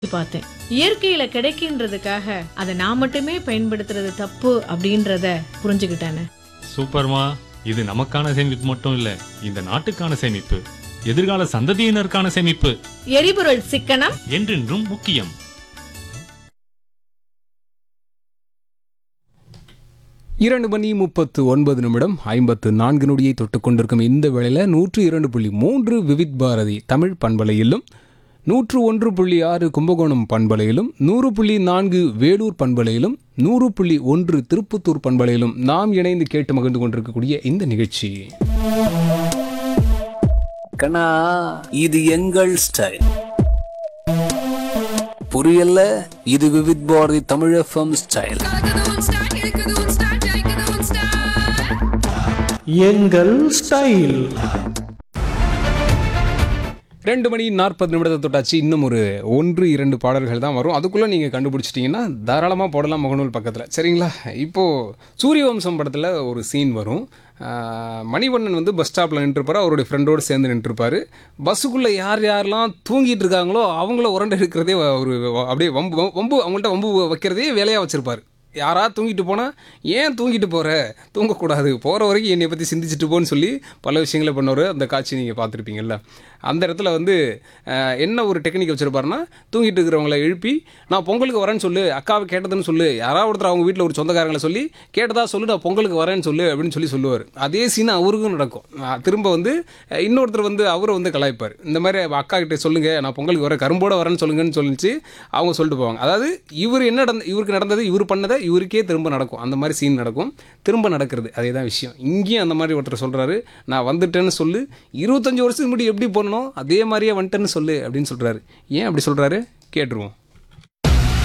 பார்த்தேன் இயற்கையில கிடைக்கின்றதுக்காக அதை நான் மட்டுமே பயன்படுத்துறது தப்பு அப்படின்றத புரிஞ்சுக்கிட்டானே சூப்பர்மா இது நமக்கான சேமிப்பு மட்டும் இல்ல இந்த நாட்டுக்கான சேமிப்பு எதிர்கால சந்ததியினருக்கான சேமிப்பு எரிபொருள் சிக்கனம் என்றென்றும் முக்கியம் இரண்டு மணி முப்பத்து ஒன்பது நிமிடம் ஐம்பத்து நான்கு நொடியை தொட்டுக் கொண்டிருக்கும் இந்த வேளையில் நூற்று இரண்டு புள்ளி மூன்று விவித் பாரதி தமிழ் பண்பலையிலும் நூற்று ஒன்று புள்ளி ஆறு கும்பகோணம் பண்பலையிலும் நூறு புள்ளி நான்கு வேலூர் பண்பலையிலும் நூறு புள்ளி ஒன்று திருப்பத்தூர் பண்பலையிலும் நாம் இணைந்து கேட்டு மகிழ்ந்து கொண்டிருக்கக்கூடிய இந்த நிகழ்ச்சி கண்ணா இது எங்கள் ஸ்டைல் புரியல இது விவித் பாரதி தமிழ் எஃப்எம் ஸ்டைல் கலக்குது உன் ஸ்டைல் இருக்குது உன் ஸ்டைல் ஜெயிக்குது உன் ஸ்டைல் எங்கள் ஸ்டைல் ரெண்டு மணி நாற்பது நிமிடத்தை தொட்டாச்சு இன்னும் ஒரு ஒன்று இரண்டு பாடல்கள் தான் வரும் அதுக்குள்ளே நீங்கள் கண்டுபிடிச்சிட்டிங்கன்னா தாராளமாக போடலாம் முகநூல் பக்கத்தில் சரிங்களா இப்போது சூரிய வம்சம் படத்தில் ஒரு சீன் வரும் ஆஹ், மணிவண்ணன் வந்து பஸ் ஸ்டாப்பில் நின்றுருப்பார் அவருடைய ஃப்ரெண்டோடு சேர்ந்து நின்றுருப்பார் பஸ்ஸுக்குள்ளே யார் யாரெல்லாம் தூங்கிட்டு இருக்காங்களோ அவங்கள உரண்டு இருக்கிறதே ஒரு அப்படியே வம்பு வம்பு அவங்கள்ட்ட வம்பு வைக்கிறதே வேலையாக வச்சுருப்பார் யாரா தூங்கிட்டு போனால் ஏன் தூங்கிட்டு போகிற தூங்கக்கூடாது போகிற வரைக்கும் என்னை பற்றி சிந்திச்சுட்டு போன்னு சொல்லி பல விஷயங்களை பண்ணவர் அந்த காட்சி நீங்கள் பார்த்துருப்பீங்கல்ல அந்த இடத்துல வந்து அஹ், என்ன ஒரு டெக்னிக் வச்சுருப்பாருன்னா தூங்கிட்டு இருக்கிறவங்கள எழுப்பி நான் பொங்கலுக்கு வரேன்னு சொல்லு அக்காவை கேட்டதுன்னு சொல்லு யாராவது ஒருத்தர் அவங்க வீட்டில் ஒரு சொந்தக்காரங்களை சொல்லி கேட்டதா சொல்லு நான் பொங்கலுக்கு வரேன்னு சொல்லு அப்படின்னு சொல்லி சொல்லுவார் அதே சீன் அவருக்கும் நடக்கும் அஹ், திரும்ப வந்து அஹ், இன்னொருத்தர் வந்து அவரை வந்து கலாய்ப்பார் இந்த மாதிரி அக்கா கிட்ட சொல்லுங்க நான் பொங்கலுக்கு வரேன் கரும்போட வரேன்னு சொல்லுங்கன்னு சொல்லிச்சு அவங்க சொல்லிட்டு போவாங்க அதாவது இவர் என்ன நடந்த இவருக்கு நடந்தது இவர் பண்ணதை இவருக்கே திரும்ப நடக்கும் அந்த மாதிரி சீன் நடக்கும் திரும்ப நடக்கிறது அதே தான் விஷயம் இங்கேயும் அந்த மாதிரி ஒருத்தர் சொல்கிறாரு நான் வந்துட்டேன்னு சொல்லு இருபத்தஞ்சு வருஷத்துக்கு முன்னாடி எப்படி பண்ணணும் அதே மாதிரியே வந்துட்டேன்னு சொல்லு அப்படின்னு சொல்கிறாரு ஏன் அப்படி சொல்கிறாரு கேட்டுருவோம்